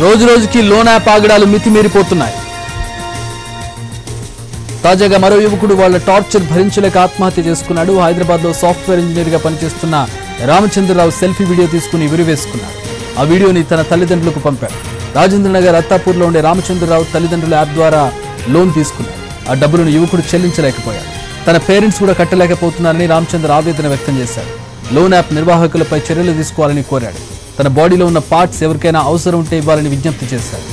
రోజు రోజుకి loan app ఆగడాలు మితిమీరిపోతున్నాయి తాజాగా మరో యువకుడు వాళ్ళ టార్చర్ భరించలేక ఆత్మహత్య చేసుకున్నాడు హైదరాబాద్ లో సాఫ్ట్వేర్ ఇంజనీర్ గా పనిచేస్తున్న రామచంద్రరావు సెల్ఫీ వీడియో తీసుకుని విరివేసుకున్నాడు ఆ వీడియోని తన తల్లిదండ్రులకు పంపాడు రాజేంద్రనగర్ అత్తాపూర్ లో ఉండే రామచంద్రరావు తల్లిదండ్రుల యాప్ ద్వారా లోన్ తీసుకున్నాడు ఆ డబ్బులను యువకుడు చెల్లించలేకపోయాడు తన పేరెంట్స్ కూడా కట్టలేకపోతున్నారని రామచంద్ర ఆవేదన వ్యక్తం చేశాడు లోన్ యాప్ నిర్వాహకులపై చర్యలు తీసుకోవాలని కోరాడు తన బాడీలో ఉన్న పార్ట్స్ ఎవరికైనా అవసరం ఉంటే ఇవ్వాలని విజ్ఞప్తి చేశాడు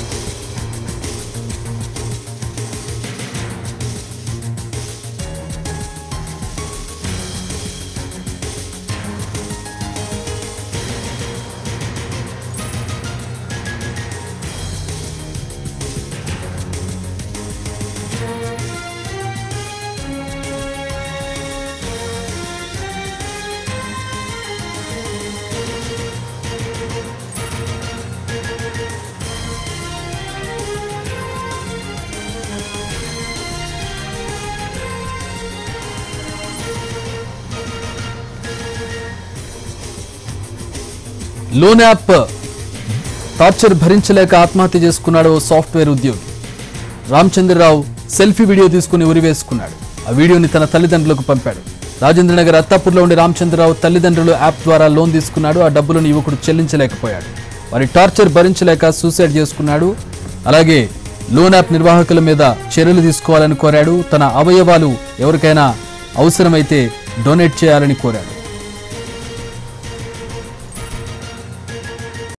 లోన్ యాప్ టార్చర్ భరించలేక ఆత్మహత్య చేసుకున్నాడు ఓ సాఫ్ట్వేర్ ఉద్యోగి రామచంద్రరావు సెల్ఫీ వీడియో తీసుకుని ఉరివేసుకున్నాడు ఆ వీడియోని తన తల్లిదండ్రులకు పంపాడు రాజేంద్రనగర్ అత్తాపూర్లో ఉండే రామచంద్రరావు తల్లిదండ్రులు యాప్ ద్వారా లోన్ తీసుకున్నాడు ఆ డబ్బులను యువకుడు చెల్లించలేకపోయాడు వారి టార్చర్ భరించలేక సూసైడ్ చేసుకున్నాడు అలాగే లోన్ యాప్ నిర్వాహకుల మీద చర్యలు తీసుకోవాలని కోరాడు తన అవయవాలు ఎవరికైనా అవసరమైతే డొనేట్ చేయాలని కోరాడు